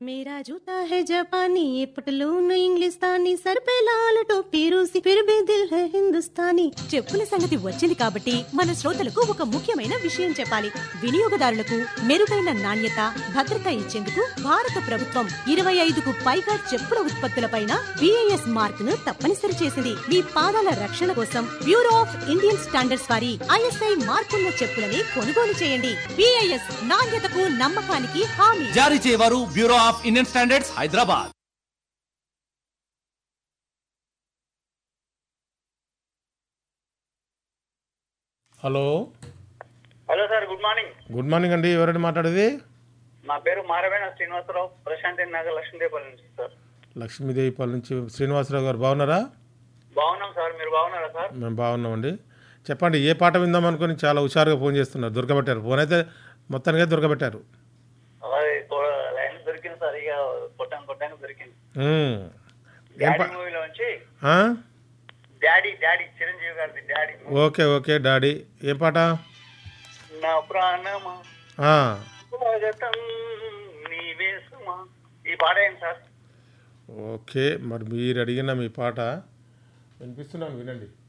मेरा जूता है जापानी ये पटलून इंग्लिस्तानी सर पे लाल टोपी रूसी फिर भी दिल है हिंदुस्तानी చెప్పుల సంగతి వచ్చింది కాబట్టి మన శ్రోతలకు ఒక ముఖ్యమైన విషయం చెప్పాలి వినియోగదారులకు మెరుగైన నాణ్యత భద్రత ఇచ్చేందుకు భారత ప్రభుత్వం ఇరవై ఐదుకు పైగా చెప్పుల ఉత్పత్తులపైన బిఐఎస్ మార్క్ ను తప్పనిసరి చేసింది మీ పాదాల రక్షణ కోసం బ్యూరో ఆఫ్ ఇండియన్ స్టాండర్డ్స్ వారి ఐఎస్ఐ మార్కున్న చెప్పులని కొనుగోలు చేయండి బిఐఎస్ నాణ్యతకు నమ్మకానికి హామీ జారీ చేయవారు bureau of Indian standards Hyderabad hello hello sir good morning good morning అండి ఎవరండి మాట్లాడేది నా పేరు మారవేణ శ్రీనివాసరావు ప్రశాంతి నగర్ లక్ష్మీదేపల్లి నుంచి సార్ లక్ష్మీదేవిపల్లి నుంచి శ్రీనివాసరావు గారు బాగున్నారా బాగున్నాం సార్ మీరు బాగున్నారా సార్ మేము బాగున్నామండి చెప్పండి ఏ పాట విందాం అనుకుని చాలా హుషారుగా ఫోన్ చేస్తున్నారు దొరకబెట్టారు ఫోన్ అయితే మొత్తానికే దొరకబెట్టారు అది కో- లైన్ దొరికింది సార్ ఇక కొట్టాను కొట్టాను దొరికింది మ్మ్. ఏం డాడీ పా మూవీలో నుంచి ఆ? డాడీ డాడీ చిరంజీవి గారిది డాడీ ఓకే ఓకే డాడీ ఏ పాట నా ప్రాణమా ఆ. స్వాగతం నీవే సుమా ఈ పాట ఏంటి సార్ ఓకే మరి మీరు అడిగిన మీ పాట వినిపిస్తున్నాను వినండి